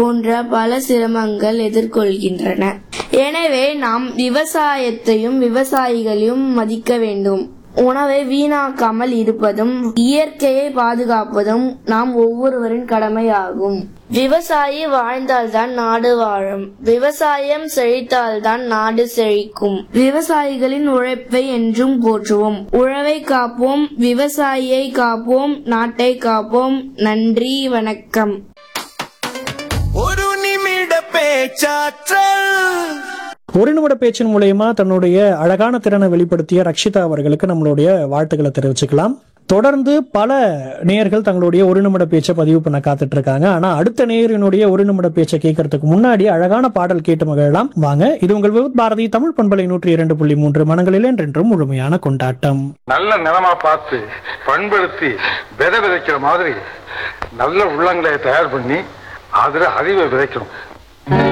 போன்ற பல சிரமங்கள் எதிர்கொள்கின்றன எனவே நாம் விவசாயத்தையும் விவசாயிகளையும் மதிக்க வேண்டும் உணவை வீணாக்காமல் இருப்பதும் இயற்கையை பாதுகாப்பதும் நாம் ஒவ்வொருவரின் கடமையாகும் விவசாயி வாழ்ந்தால்தான் நாடு வாழும் விவசாயம் செழித்தால்தான் நாடு செழிக்கும் விவசாயிகளின் உழைப்பை என்றும் போற்றுவோம் உழவை காப்போம் விவசாயியை காப்போம் நாட்டை காப்போம் நன்றி வணக்கம் ஒரு நிமிட பேச்சாற்றல் ஒரு நிமிட பேச்சின் மூலயமா தன்னுடைய அழகான திறனை வெளிப்படுத்திய ரக்ஷிதா அவர்களுக்கு நம்மளுடைய வாழ்த்துக்களை தெரிவிச்சுக்கலாம் தொடர்ந்து பல நேயர்கள் தங்களுடைய ஒரு நிமிட பேச்சை பதிவு பண்ண காத்துட்டு இருக்காங்க ஆனா அடுத்த நேயரினுடைய ஒரு நிமிட பேச்சை கேட்கறதுக்கு முன்னாடி அழகான பாடல் கேட்டு மகிழலாம் வாங்க இது உங்கள் விவுத் பாரதி தமிழ் பண்பலை நூற்றி இரண்டு புள்ளி மூன்று மனங்களில் என்றென்றும் முழுமையான கொண்டாட்டம் நல்ல நிலமா பார்த்து பண்படுத்தி விதை விதைக்கிற மாதிரி நல்ல உள்ளங்களை தயார் பண்ணி அதுல அறிவை விதைக்கணும்